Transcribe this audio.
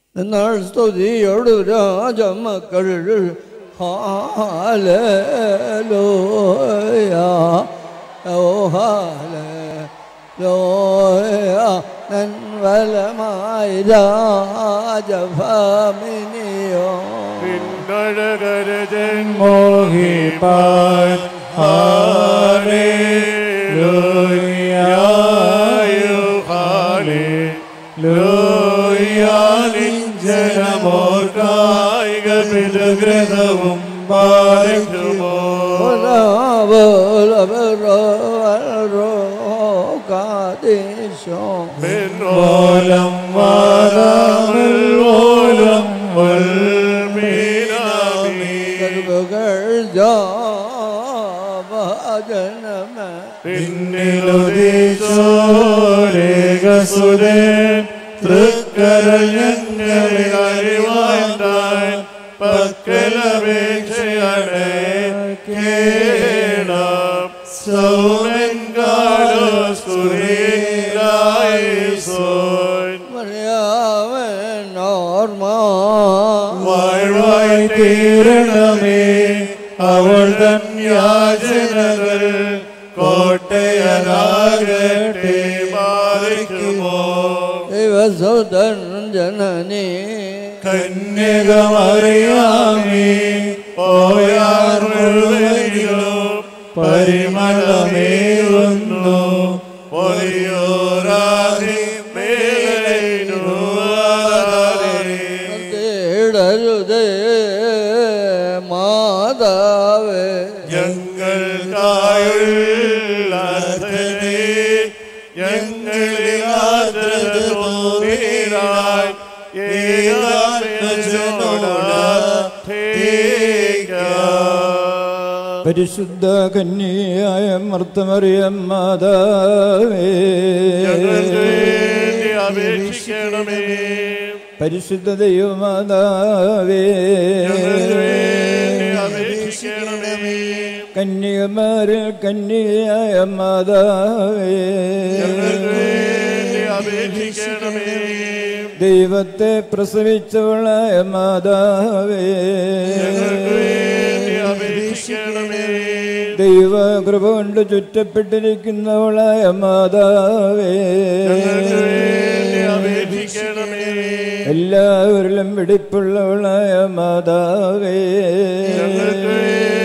എന്നാൽ സ്തുതിയോട് രാജമക്കൾ ഹാലലോയ ഓ ഹാലോയ നൻവലമായി രാജഭമിനിയോ പിന്നഴകരജൻ മോഹിപ്പാൻ ഹാലേലൂയായു ഹാലേലൂയാലിഞ്ചനമോർക്കായിക പിതൃഗ്രഹവും പാലിക്കുമോ കാദേശോ പിന്നോലം വാരാമൽ ഓലം വൽമീനാമീ ജനമ പിന്നിലുദീശോരേകസുരൻ തൃക്കരൽ ഞങ്ങളെ അറിവാൻ പക്കലപേക്ഷയാണ് കേണം സൗമൻ കാലോസ്കുരീലായിസോൻ മറിയാവൻ ഓർമ്മ വാഴ്വായി തീരണമേ അവൾ തൻ യാചനകൾ കോട്ടയനാകട്ടെ മാറിക്കുമോ ദൈവസുതൻ ജനനി കന്യകമറിയാമേ പോയാർ മുഴുവനിലും പരിമളമേറുന്നു പൊരിയോരാതി മേലൈനുവാരേ തേടരുതേ മാതാവേ ഞങ്ങൾക്കായുള്ള അർത്ഥനെ ഞങ്ങളിൽ ആദ്രത തോന്നിനായി ഏകാത്മജനോടാ പരിശുദ്ധ കന്യയായ മർത്തമറിയം മാതാവേ ഞങ്ങൾക്ക് വേണ്ടി അപേക്ഷിക്കണമേ പരിശുദ്ധ ദൈവമാതാവേ ഞങ്ങൾക്ക് വേണ്ടി അപേക്ഷിക്കണമേ കന്യകമാരിൽ കന്യയായ മാതാവേ ഞങ്ങൾക്ക് വേണ്ടി അപേക്ഷിക്കണമേ ദൈവത്തെ പ്രസവിച്ചവളായ മാതാവേ ഞങ്ങൾക്ക് വേണ്ടി അപേക്ഷിക്കണമേ ദൈവ കൃപ കൊണ്ട് ചുറ്റപ്പെട്ടിരിക്കുന്നവളായ മാതാവേ ഞങ്ങൾക്ക് വേണ്ടി അപേക്ഷിക്കണമേ എല്ലാവരിലും വെടിപ്പുള്ളവളായ മാതാവേ ഞങ്ങൾക്ക് വേണ്ടി